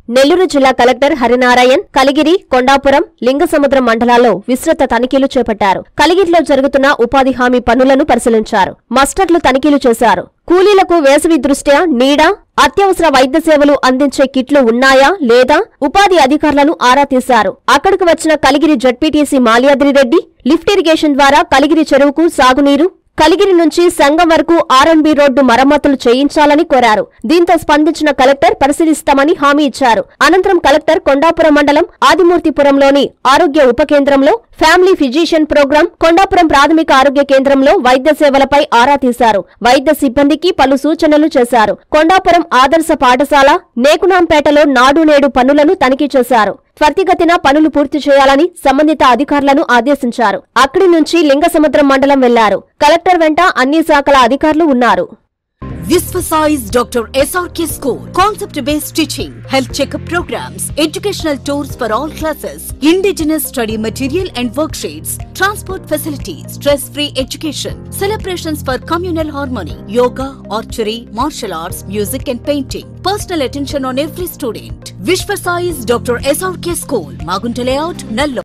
నెల్లూరు జిల్లా కలెక్టర్ హరినారాయణ్ కలిగిరి కొండాపురం లింగసముద్రం మండలాల్లో విస్తృత తనిఖీలు చేపట్టారు కలిగిరిలో జరుగుతున్న ఉపాధి హామీ పనులను పరిశీలించారు మస్టర్లు తనిఖీలు చేశారు కూలీలకు వేసవి దృష్ట్యా నీడ అత్యవసర వైద్య సేవలు అందించే కిట్లు ఉన్నాయా లేదా ఉపాధి అధికారులను ఆరా తీశారు అక్కడికి వచ్చిన Kaligiri ZPTC Malyadri Reddy lift irrigation ద్వారా కలిగిరి చెరువుకు సాగునీరు కలిగిరి నుంచి సంగం వరకు ఆర్ఎన్బి రోడ్డు మరమ్మతులు చేయించాలని కోరారు దీంతో స్పందించిన కలెక్టర్ పరిశీలిస్తామని హామీ ఇచ్చారు అనంతరం కలెక్టర్ కొండాపురం మండలం ఆదిమూర్తిపురంలోని ఆరోగ్య ఉప కేంద్రంలో ఫ్యామిలీ ఫిజిషియన్ ప్రోగ్రాం కొండాపురం ప్రాథమిక ఆరోగ్య కేంద్రంలో వైద్య సేవలపై ఆరా తీశారు వైద్య సిబ్బందికి పలు సూచనలు చేశారు కొండాపురం ఆదర్శ పాఠశాల నేకునాంపేటలో నాడు నేడు పనులను తనిఖీ చేశారు త్వరితగతిన పనులు పూర్తి చేయాలని సంబంధిత అధికారులను ఆదేశించారు అక్కడి నుంచి లింగసముద్రం మండలం వెళ్లారు కలెక్టర్ వెంట అన్ని శాఖల అధికారులు ఉన్నారు Visvasize Dr. SRK School. Concept based teaching, health checkup programs, educational tours for all classes, indigenous study material and worksheets, transport facilities, stress free education, celebrations for communal harmony, yoga, archery, martial arts, music and painting. Personal attention on every student. Vishvasize Dr. SRK School. Magunta Layout, Nallo.